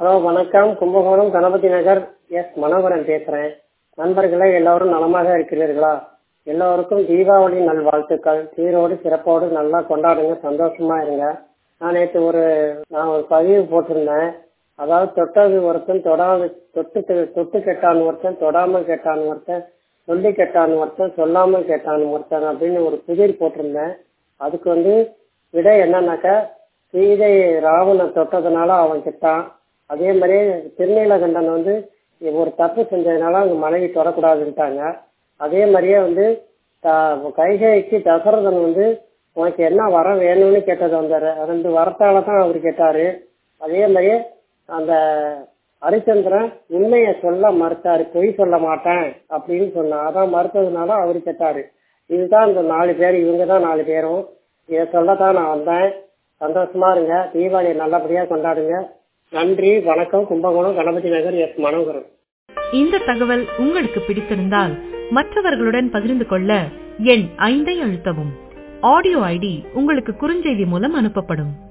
hello வணக்கம் Kumbakonam Ganapathi Nagar S Manoharan பேசுறேன் நண்பர்களே எல்லாரும் நலமாக இருக்கிறீர்களா எல்லோருக்கும் தீபாவளி நல்வாழ்த்துக்கள் சீரோடு சிறப்போடு நல்லா கொண்டாடுங்க சந்தோஷமா இருங்க நான் நேற்று ஒரு நான் ஒரு பதிவு போட்டிருந்தேன் அதாவது தொட்டது ஒருத்தன் தொடாது தொட்டு தொட்டு கெட்டான் ஒருத்தன் தொடாம கேட்டான் ஒருத்தன் சொல்லி கேட்டான் ஒருத்தன் சொல்லாம கேட்டான் ஒருத்தன் அப்படின்னு ஒரு புதிர் போட்டிருந்தேன் அதுக்கு வந்து விடை என்னன்னாக்கா சீதை ராவண தொட்டதுனால அவன் கெட்டான் அதே மாதிரி திருநீலகண்டன் வந்து ஒரு தப்பு செஞ்சதுனால அவங்க மனைவி தொடக்கூடாதுன்ட்டாங்க அதே மாதிரியே வந்து கைகைக்கு தசரதன் வந்து உனக்கு என்ன வரம் வேணும்னு கேட்டது அந்த ரெண்டு வரத்தால தான் அவர் கேட்டாரு அதே மாதிரியே அந்த ஹரிச்சந்திரன் உண்மையை சொல்ல மறுத்தாரு பொய் சொல்ல மாட்டேன் அப்படின்னு சொன்னான் அதான் மறுத்ததுனால அவர் கேட்டாரு இதுதான் இந்த நாலு பேர் இவங்க தான் நாலு பேரும் இதை சொல்லத்தான் நான் வந்தேன் சந்தோஷமா இருங்க தீபாவளியை நல்லபடியா கொண்டாடுங்க நன்றி வணக்கம் கும்பகோணம் கணபதி நகர் எஸ் மனோகரன் இந்த தகவல் உங்களுக்கு பிடித்திருந்தால் மற்றவர்களுடன் பகிர்ந்து கொள்ள எண் ஐந்தை அழுத்தவும் ஆடியோ ஐடி உங்களுக்கு குறுஞ்செய்தி மூலம் அனுப்பப்படும்